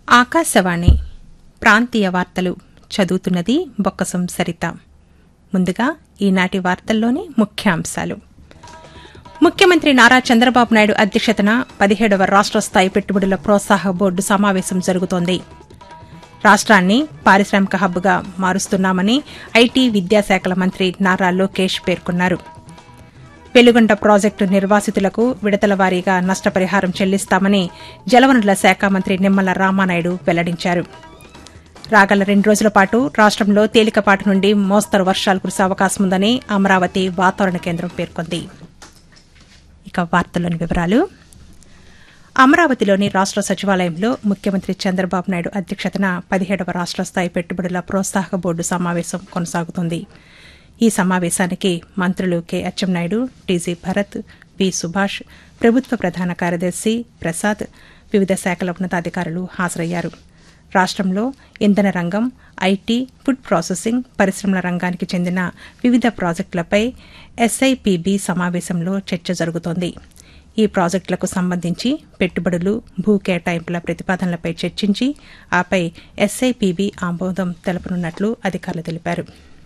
ఆకాశవాణి ప్రాంతీయ వార్తలు చదువుతున్నది బొక్కసం సరిత ముందుగా ఈనాటి వార్తల్లోని ముఖ్యాంశాలు ముఖ్యమంత్రి నారా చంద్రబాబు నాయుడు అధ్యక్షతన పదిహేడవ రాష్ట్ర స్థాయి పెట్టుబడుల ప్రోత్సాహ బోర్డు సమావేశం జరుగుతోంది రాష్ట్రాన్ని పారిశ్రామిక హబ్గా మారుస్తున్నామని ఐటీ విద్యాశాఖల మంత్రి నారా లోకేష్ పేర్కొన్నారు వెలుగొండ ప్రాజెక్టు నిర్వాసితులకు విడతల వారీగా నష్టపరిహారం చెల్లిస్తామని జలవనరుల శాఖ మంత్రి నిమ్మల రామానాయుడు వెల్లడించారు రాగల రెండు రోజుల పాటు రాష్టంలో తేలికపాటి నుండి మోస్తరు వర్షాలు కురిసే అవకాశం ఉందని అమరావతి వాతావరణ కేంద్రం పేర్కొంది ఇక వార్తల్లోని వివరాలు అమరావతిలోని రాష్ట సచివాలయంలో ముఖ్యమంత్రి చంద్రబాబు నాయుడు అధ్యక్షతన పదిహేడవ రాష్ట స్థాయి పెట్టుబడుల ప్రోత్సాహక బోర్డు సమావేశం కొనసాగుతోంది ఈ సమావేశానికి మంత్రులు K Atchannaidu TG Bharat P Subhash ప్రభుత్వ ప్రధాన కార్యదర్శి ప్రసాద్ వివిధ శాఖల ఉన్నతాధికారులు హాజరయ్యారు రాష్టంలో ఇంధన రంగం ఐటీ ఫుడ్ ప్రాసెసింగ్ పరిశ్రమల రంగానికి చెందిన వివిధ ప్రాజెక్టులపై ఎస్ఐపిబి సమావేశంలో చర్చ జరుగుతోంది ఈ ప్రాజెక్టులకు సంబంధించి పెట్టుబడులు భూ కేటాయింపుల ప్రతిపాదనలపై చర్చించి ఆపై ఎస్ఐపిబి ఆమోదం తెలపనున్నట్లు అధికారులు తెలిపారు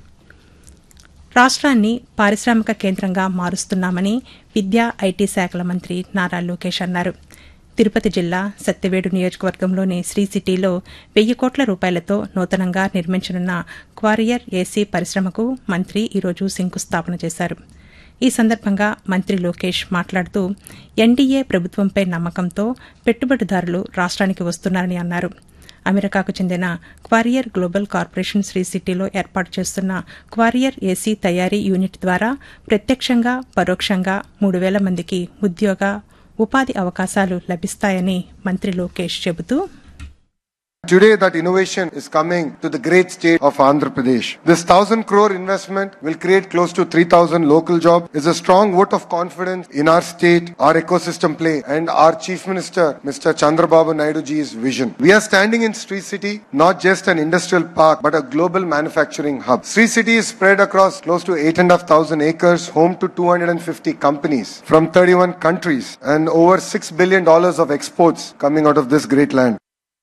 రాష్ట్రాన్ని పారిశ్రామిక కేంద్రంగా మారుస్తున్నామని విద్యా ఐటీ శాఖల మంత్రి నారా లోకేష్ అన్నారు తిరుపతి జిల్లా సత్యవేడు నియోజకవర్గంలోని శ్రీ సిటీలో వెయ్యి కోట్ల రూపాయలతో నూతనంగా నిర్మించనున్న క్వారియర్ ఏసీ పరిశ్రమకు మంత్రి ఈరోజు శంకుస్థాపన చేశారు ఈ సందర్భంగా మంత్రి లోకేష్ మాట్లాడుతూ ఎన్డీఏ ప్రభుత్వంపై నమ్మకంతో పెట్టుబడిదారులు రాష్ట్రానికి వస్తున్నారని అన్నారు అమెరికాకు చెందిన క్వారియర్ గ్లోబల్ కార్పొరేషన్ శ్రీ సిటీలో ఏర్పాటు చేస్తున్న క్వారియర్ ఏసీ తయారీ యూనిట్ ద్వారా ప్రత్యక్షంగా పరోక్షంగా మూడు వేల మందికి ఉద్యోగ ఉపాధి అవకాశాలు లభిస్తాయని మంత్రి లోకేష్ చెబుతూ Today, that innovation is coming to the great state of Andhra Pradesh. This thousand crore investment will create close to 3,000 local jobs. Is a strong vote of confidence in our state, our ecosystem play, and our Chief Minister, Mr. Chandrababu Naidu ji's vision. We are standing in Sri City, not just an industrial park, but a global manufacturing hub. Sri City is spread across close to 8,500 acres, home to 250 companies from 31 countries, and over $6 billion of exports coming out of this great land.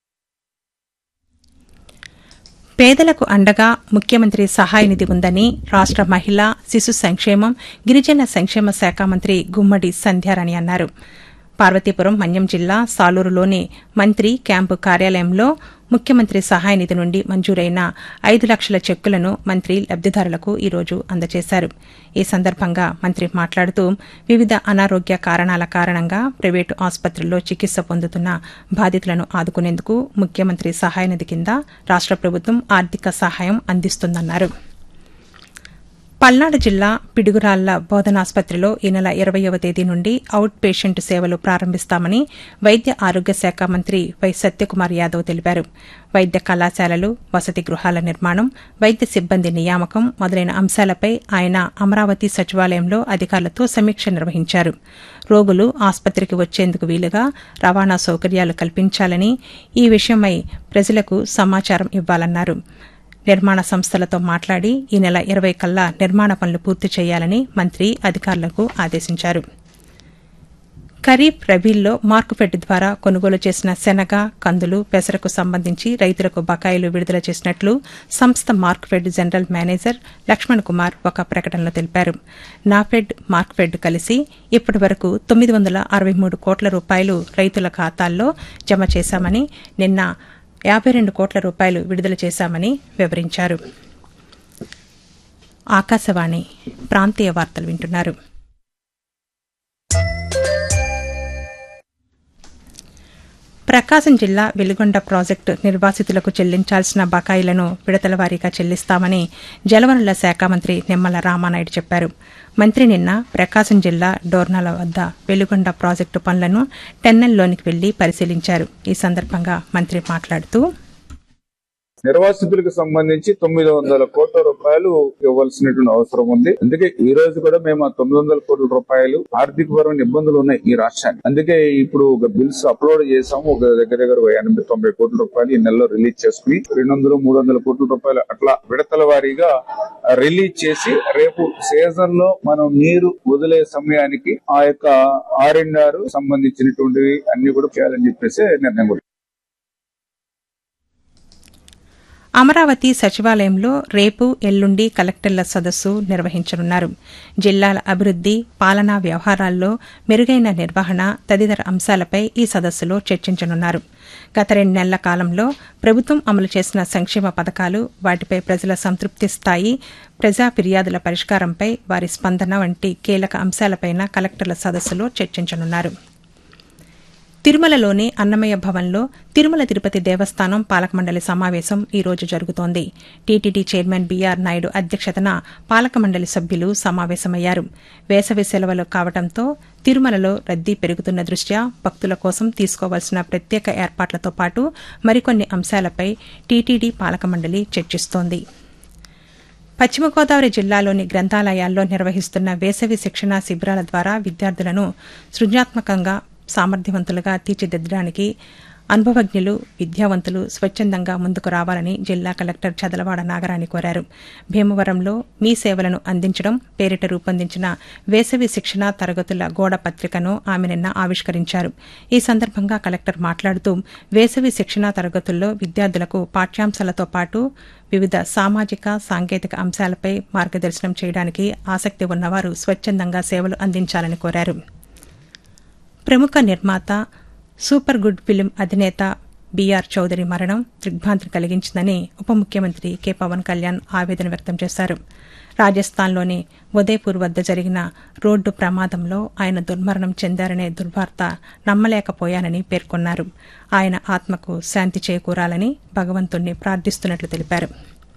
పేదలకు అండగా ముఖ్యమంత్రి సహాయ నిధి ఉందని రాష్ట మహిళా శిశు సంక్షేమం గిరిజన సంక్షేమ శాఖ మంత్రి గుమ్మడి సంధ్యారాణి అన్నారు పార్వతీపురం మన్యం జిల్లా సాలూరులోని మంత్రి క్యాంపు కార్యాలయంలో ముఖ్యమంత్రి సహాయ నిధి నుండి మంజూరైన ఐదు లక్షల చెక్కులను మంత్రి లబ్దిదారులకు ఈరోజు అందజేశారు ఈ సందర్భంగా మంత్రి మాట్లాడుతూ వివిధ అనారోగ్య కారణాల కారణంగా ప్రైవేటు ఆసుపత్రుల్లో చికిత్స పొందుతున్న బాధితులను ఆదుకునేందుకు ముఖ్యమంత్రి సహాయ నిధి కింద రాష్ట ప్రభుత్వం ఆర్థిక సహాయం అందిస్తుందన్నారు పల్నాడు జిల్లా పిడుగురాళ్ల బోధనాసుపత్రిలో ఈ నెల ఇరవయవ తేదీ నుండి అవుట్ పేషెంట్ సేవలు ప్రారంభిస్తామని వైద్య ఆరోగ్య శాఖ మంత్రి వై సత్యకుమార్ యాదవ్ తెలిపారు వైద్య కళాశాలలు వసతి గృహాల నిర్మాణం వైద్య సిబ్బంది నియామకం మొదలైన అంశాలపై ఆయన అమరావతి సచివాలయంలో అధికారులతో సమీక్ష నిర్వహించారు రోగులు ఆసుపత్రికి వచ్చేందుకు వీలుగా రవాణా సౌకర్యాలు కల్పించాలని ఈ విషయమై ప్రజలకు సమాచారం ఇవ్వాలన్నారు నిర్మాణ సంస్థలతో మాట్లాడి ఈ నెల ఇరవై కల్లా నిర్మాణ పనులు పూర్తి చేయాలని మంత్రి అధికారులకు ఆదేశించారు ఖరీఫ్ రబీల్లో మార్కుఫెడ్ ద్వారా కొనుగోలు చేసిన శనగ కందులు పెసరకు సంబంధించి రైతులకు బకాయిలు విడుదల చేసినట్లు సంస్థ మార్క్ఫెడ్ జనరల్ మేనేజర్ లక్ష్మణ్ కుమార్ ఒక ప్రకటనలో తెలిపారు నాఫెడ్ మార్క్ఫెడ్ కలిసి ఇప్పటి వరకు తొమ్మిది వందల అరవై మూడు కోట్ల రూపాయలు రైతుల ఖాతాల్లో జమ చేశామని నిన్న యాభై రెండు కోట్ల రూపాయలు విడుదల చేశామని వివరించారు ఆకాశవాణి ప్రాంతీయ వార్తలు వింటున్నారు ప్రకాశం జిల్లా వెలుగొండ ప్రాజెక్టు నిర్వాసితులకు చెల్లించాల్సిన బకాయిలను విడతల వారీగా చెల్లిస్తామని జలవనరుల శాఖ మంత్రి నిమ్మల రామానాయుడు చెప్పారు మంత్రి నిన్న ప్రకాశం జిల్లా డోర్నాల వద్ద వెలుగొండ ప్రాజెక్టు పనులను టెన్నెల్లోనికి వెళ్లి పరిశీలించారు ఈ సందర్భంగా మంత్రి మాట్లాడుతూ నిర్వాసితులకు సంబంధించి తొమ్మిది వందల కోట్ల రూపాయలు ఇవ్వాల్సినటువంటి అవసరం ఉంది అందుకే ఈ రోజు కూడా మేము ఆ తొమ్మిది వందల కోట్ల రూపాయలు ఆర్థికపరమైన ఇబ్బందులు ఉన్నాయి ఈ రాష్ట్రానికి అందుకే ఇప్పుడు ఒక బిల్స్ అప్లోడ్ చేసాము ఒక దగ్గర దగ్గర ఒక ఎనభై తొంభై కోట్ల రూపాయలు ఈ నెలలో రిలీజ్ చేసుకుని రెండు వందలు మూడు వందల కోట్ల రూపాయలు అట్లా విడతల వారీగా రిలీజ్ చేసి రేపు సీజన్ లో మనం నీరు వదిలే సమయానికి ఆ యొక్క ఆర్ఎన్ఆర్ సంబంధించినటువంటివి అన్ని కూడా చేయాలని చెప్పేసి నిర్ణయం అమరావతి సచివాలయంలో రేపు ఎల్లుండి కలెక్టర్ల సదస్సు నిర్వహించనున్నారు జిల్లాల అభివృద్ది పాలనా వ్యవహారాల్లో మెరుగైన నిర్వహణ తదితర అంశాలపై ఈ సదస్సులో చర్చించనున్నారు గత రెండు నెలల కాలంలో ప్రభుత్వం అమలు చేసిన సంక్షేమ పథకాలు వాటిపై ప్రజల సంతృప్తి స్థాయి ప్రజా ఫిర్యాదుల పరిష్కారంపై వారి స్పందన వంటి కీలక అంశాలపైన కలెక్టర్ల సదస్సులో చర్చించనున్నారు తిరుమలలోని అన్నమయ్య భవన్లో తిరుమల తిరుపతి దేవస్థానం పాలక మండలి సమావేశం ఈ రోజు జరుగుతోంది టీటీడీ చైర్మన్ బీఆర్ నాయుడు అధ్యక్షతన పాలక మండలి సభ్యులు సమావేశమయ్యారు వేసవి సెలవులు కావడంతో తిరుమలలో రద్దీ పెరుగుతున్న దృష్ట్యా భక్తుల కోసం తీసుకోవాల్సిన ప్రత్యేక ఏర్పాట్లతో పాటు మరికొన్ని అంశాలపై టీటీడీ పాలక మండలి చర్చిస్తోంది పశ్చిమ గోదావరి జిల్లాలోని గ్రంథాలయాల్లో నిర్వహిస్తున్న వేసవి శిక్షణా శిబిరాల ద్వారా విద్యార్థులను సృజనాత్మకంగా సామర్థ్యవంతులుగా తీర్చిదిద్దడానికి అనుభవజ్ఞులు విద్యావంతులు స్వచ్ఛందంగా ముందుకు రావాలని జిల్లా కలెక్టర్ చదలవాడ నాగరాణి కోరారు భీమవరంలో మీ సేవలను అందించడం పేరిట రూపొందించిన వేసవి శిక్షణ తరగతుల గోడ పత్రికను ఆమె నిన్న ఆవిష్కరించారు ఈ సందర్భంగా కలెక్టర్ మాట్లాడుతూ వేసవి శిక్షణ తరగతుల్లో విద్యార్థులకు పాఠ్యాంశాలతో పాటు వివిధ సామాజిక సాంకేతిక అంశాలపై మార్గదర్శనం చేయడానికి ఆసక్తి ఉన్నవారు స్వచ్ఛందంగా సేవలు అందించాలని కోరారు ప్రముఖ నిర్మాత సూపర్ గుడ్ ఫిలిం అధినేత బీఆర్ చౌదరి మరణం దిగ్భ్రాంతి కలిగించిందని ఉప ముఖ్యమంత్రి కె పవన్ కళ్యాణ్ ఆవేదన వ్యక్తం చేశారు రాజస్థాన్లోని ఉదయపూర్ వద్ద జరిగిన రోడ్డు ప్రమాదంలో ఆయన దుర్మరణం చెందారనే దుర్వార్త నమ్మలేకపోయానని పేర్కొన్నారు ఆయన ఆత్మకు శాంతి చేకూరాలని భగవంతుణ్ణి ప్రార్థిస్తున్నట్లు తెలిపారు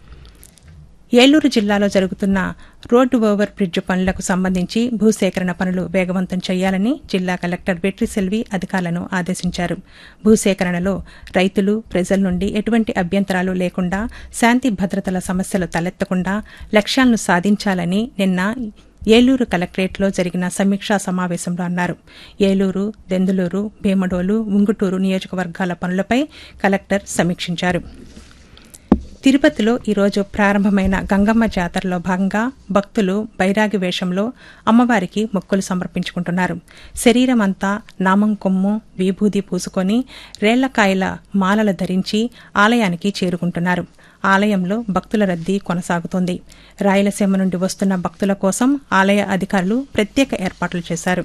ఏలూరు జిల్లాలో జరుగుతున్న రోడ్డు ఓవర్ బ్రిడ్జ్ పనులకు సంబంధించి భూసేకరణ పనులు వేగవంతం చేయాలని జిల్లా కలెక్టర్ వెట్రి సెల్వి అధికారులను ఆదేశించారు భూసేకరణలో రైతులు ప్రజల నుండి ఎటువంటి అభ్యంతరాలు లేకుండా శాంతి భద్రతల సమస్యలు తలెత్తకుండా లక్ష్యాలను సాధించాలని నిన్న ఏలూరు కలెక్టరేట్లో జరిగిన సమీక్షా సమావేశంలో అన్నారు ఏలూరు దెందులూరు భీమడోలు ఉంగుటూరు నియోజకవర్గాల పనులపై కలెక్టర్ సమీక్షించారు తిరుపతిలో ఈరోజు ప్రారంభమైన గంగమ్మ జాతరలో భాగంగా భక్తులు బైరాగి వేషంలో అమ్మవారికి మొక్కులు సమర్పించుకుంటున్నారు శరీరం అంతా నామం కొమ్ము విభూది పూసుకొని రేళ్లకాయల మాలలు ధరించి ఆలయానికి చేరుకుంటున్నారు ఆలయంలో భక్తుల రద్దీ కొనసాగుతోంది రాయలసీమ నుండి వస్తున్న భక్తుల కోసం ఆలయ అధికారులు ప్రత్యేక ఏర్పాట్లు చేశారు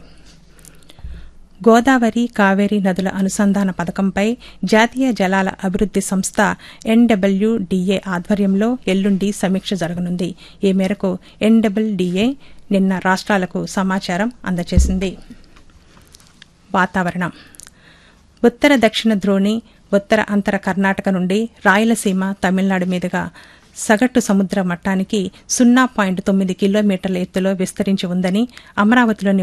గోదావరి కావేరీ నదుల అనుసంధాన పథకంపై జాతీయ జలాల అభివృద్ది సంస్థ ఎన్డబ్ల్యూడీఏ ఆధ్వర్యంలో ఎల్లుండి సమీక్ష జరగనుంది ఈ మేరకు ఎన్డబ్ల్యూడీఏ నిన్న రాష్ట్రాలకు సమాచారం అందజేసింది వాతావరణం ఉత్తర దక్షిణ ద్రోణి ఉత్తర అంతర కర్ణాటక నుండి రాయలసీమ తమిళనాడు మీదుగా సగటు సముద్ర మట్టానికి సున్నా పాయింట్ తొమ్మిది కిలోమీటర్ల ఎత్తులో విస్తరించి ఉందని అమరావతిలోని